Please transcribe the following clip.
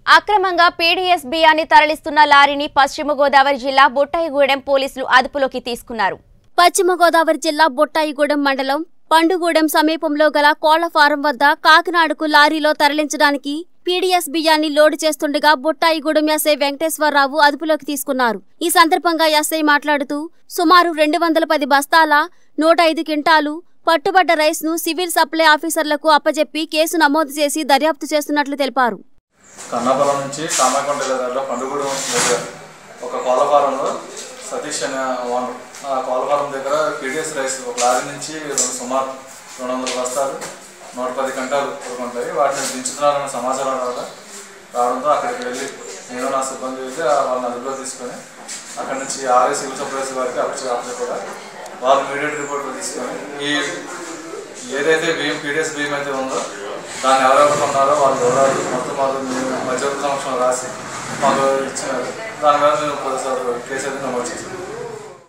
అక్రమంగా పీడీఎస్ బియ్యాన్ని తరలిస్తున్న లారీని పశ్చిమ గోదావరి జిల్లా బుట్టాయిగూడెం పోలీసులు అదుపులోకి తీసుకున్నారు పశ్చిమ గోదావరి జిల్లా బుట్టాయిగూడెం మండలం పండుగూడెం సమీపంలో గల కోళ్ల ఫారం వద్ద కాకినాడకు లారీలో తరలించడానికి పీడీఎస్ బియ్యాన్ని లోడు చేస్తుండగా బుట్టాయిగూడెం ఎస్ఐ వెంకటేశ్వరరావు అదుపులోకి తీసుకున్నారు ఈ సందర్భంగా ఎస్ఐ మాట్లాడుతూ సుమారు రెండు వందల పది బస్తాల నూట ఐదు క్వింటాలు పట్టుబడ్డ రైస్ ను సివిల్ సప్లై ఆఫీసర్లకు అప్పజెప్పి కేసు నమోదు చేసి దర్యాప్తు చేస్తున్నట్లు తెలిపారు కన్నాపురం నుంచి కామాకొండ దగ్గరలో పండుగూడెం దగ్గర ఒక కోళ్ళ ఫారంలో సతీష్ అనే ఓనర్ ఆ కోళ్ళ ఫారం దగ్గర పీడిఎస్ రైస్ ఒక లారీ నుంచి రెండు సుమారు రెండు వందల బస్తాలు నూట పది గంటలు ఉంటాయి వాటిని దించుతున్నారన్న సమాచారం రావడం రావడంతో అక్కడికి వెళ్ళి నేను నా సిబ్బంది వెళ్ళి ఆ వాళ్ళని అదుపులో తీసుకొని అక్కడ నుంచి ఆర్ఏ సివిల్ సప్లైస్ వారికి అప్పచె అప్పచెప్పగా వాళ్ళు ఇమీడియట్ రిపోర్ట్లు తీసుకొని ఈ ఏదైతే బియ్యం పీడిఎస్ బియ్యం అయితే ఉందో దాన్ని ఎవరెవరు కొన్నారో వాళ్ళు వివరాలు మొత్తం వాళ్ళు మేము మధ్యవర్తి సంవత్సరం రాసి మాకు ఇచ్చినారు దాని మీద మేము పోలీసు కేసు అయితే నమోదు చేసాం